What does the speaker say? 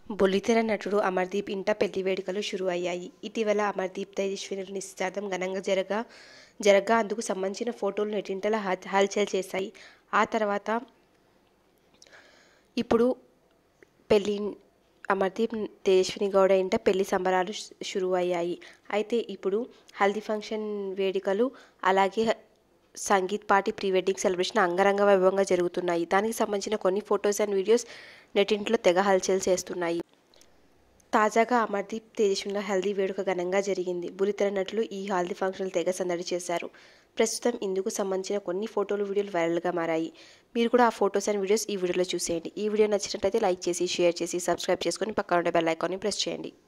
బుల్లితెర నటుడు అమర్దీప్ ఇంట పెళ్లి వేడుకలు షురు అయ్యాయి ఇటీవల అమర్దీప్ తేజస్వినుల నిశ్చితార్థం ఘనంగా జరగా జరగ్గా అందుకు సంబంధించిన ఫోటోలు నెట్టింటల హల్ హల్చల్ చేశాయి ఆ తర్వాత ఇప్పుడు పెళ్లి అమర్దీప్ తేజస్విని గౌడ ఇంట పెళ్లి సంబరాలు షు- షురు అయ్యాయి అయితే ఇప్పుడు హల్దీ ఫంక్షన్ వేడుకలు అలాగే sangeet party pre wedding celebration అంగరంగ వైభవంగా జరుగుతున్నాయి దానికి సంబంధించిన కొన్ని ఫొటోస్ అండ్ వీడియోస్ నెట్టింట్లో తెగ హల్చల్ చేస్తున్నాయి తాజాగా అమర్దీప్ తేజస్వినుల హల్దీ వేడుక ఘనంగా జరిగింది బులితెర నటులు ఈ హల్దీ ఫంక్షన్లు తెగ సందడి చేశారు ప్రస్తుతం ఇందుకు సంబంధించిన కొన్ని ఫోటోలు వీడియోలు వైరల్గా మారాయి మీరు కూడా ఆ ఫోటోస్ అండ్ వీడియోస్ ఈ వీడియోలో చూసేయండి ఈ వీడియో నచ్చినట్లయితే లైక్ చేసి షేర్ చేసి సబ్స్క్రైబ్ చేసుకొని పక్కన ఉండే బెల్ ఐకాన్ని ప్రెస్ చేయండి